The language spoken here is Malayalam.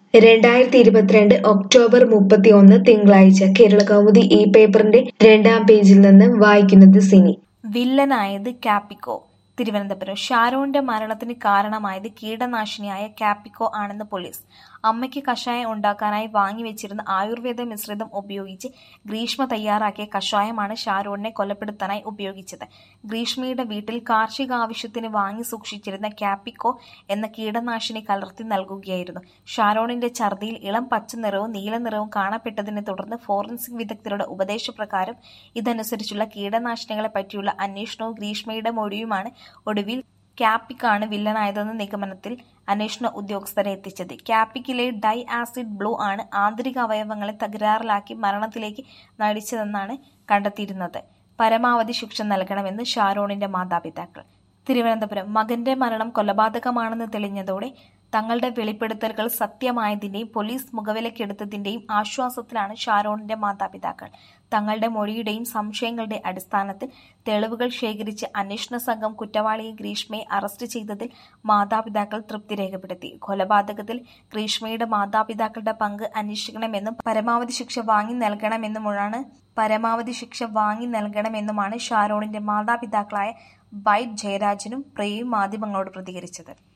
രണ്ടായിരത്തി ഇരുപത്തിരണ്ട് ഒക്ടോബർ മുപ്പത്തിയൊന്ന് തിങ്കളാഴ്ച കേരളകൗമുദി ഈ പേപ്പറിന്റെ രണ്ടാം പേജിൽ നിന്ന് വായിക്കുന്നത് സിനി വില്ലനായത് കാപ്പിക്കോ തിരുവനന്തപുരം ഷാരോണിന്റെ മരണത്തിന് കാരണമായത് കീടനാശിനിയായ കാപ്പിക്കോ ആണെന്ന് പോലീസ് അമ്മയ്ക്ക് കഷായം ഉണ്ടാക്കാനായി വാങ്ങിവെച്ചിരുന്ന ആയുർവേദ മിശ്രിതം ഉപയോഗിച്ച് ഗ്രീഷ്മ തയ്യാറാക്കിയ കഷായമാണ് ഷാരോണിനെ കൊലപ്പെടുത്താനായി ഉപയോഗിച്ചത് ഗ്രീഷ്മയുടെ വീട്ടിൽ കാർഷിക ആവശ്യത്തിന് വാങ്ങി സൂക്ഷിച്ചിരുന്ന കാപ്പിക്കോ എന്ന കീടനാശിനി കലർത്തി നൽകുകയായിരുന്നു ഷാരോണിന്റെ ഛർദിയിൽ ഇളം പച്ച നിറവും നീല നിറവും കാണപ്പെട്ടതിനെ തുടർന്ന് ഫോറൻസിക് വിദഗ്ധരുടെ ഉപദേശപ്രകാരം ഇതനുസരിച്ചുള്ള കീടനാശിനികളെ പറ്റിയുള്ള അന്വേഷണവും ഗ്രീഷ്മയുടെ മൊഴിയുമാണ് ഒടുവിൽ ക്യാപ്പിക്കാണ് വില്ലനായതെന്ന നിഗമനത്തിൽ അന്വേഷണ ഉദ്യോഗസ്ഥരെ എത്തിച്ചത് ക്യാപ്പിക്കിലെ ഡൈ ആസിഡ് ബ്ലൂ ആണ് ആന്തരിക അവയവങ്ങളെ തകരാറിലാക്കി മരണത്തിലേക്ക് നയിച്ചതെന്നാണ് കണ്ടെത്തിയിരുന്നത് പരമാവധി ശിക്ഷ നൽകണമെന്ന് ഷാരോണിന്റെ മാതാപിതാക്കൾ തിരുവനന്തപുരം മകന്റെ മരണം കൊലപാതകമാണെന്ന് തെളിഞ്ഞതോടെ തങ്ങളുടെ വെളിപ്പെടുത്തലുകൾ സത്യമായതിന്റെയും പോലീസ് മുഖവിലക്കെടുത്തതിന്റെയും ആശ്വാസത്തിലാണ് ഷാരോണിന്റെ മാതാപിതാക്കൾ തങ്ങളുടെ മൊഴിയുടെയും സംശയങ്ങളുടെ അടിസ്ഥാനത്തിൽ തെളിവുകൾ ശേഖരിച്ച് അന്വേഷണ സംഘം കുറ്റവാളിയെ ഗ്രീഷ്മയെ അറസ്റ്റ് ചെയ്തതിൽ മാതാപിതാക്കൾ തൃപ്തി രേഖപ്പെടുത്തി കൊലപാതകത്തിൽ ഗ്രീഷ്മയുടെ മാതാപിതാക്കളുടെ പങ്ക് അന്വേഷിക്കണമെന്നും പരമാവധി ശിക്ഷ വാങ്ങി നൽകണമെന്നുമാണ് പരമാവധി ശിക്ഷ വാങ്ങി നൽകണമെന്നുമാണ് ഷാരോണിന്റെ മാതാപിതാക്കളായ വൈറ്റ് ജയരാജനും പ്രിയയും മാധ്യമങ്ങളോട് പ്രതികരിച്ചത്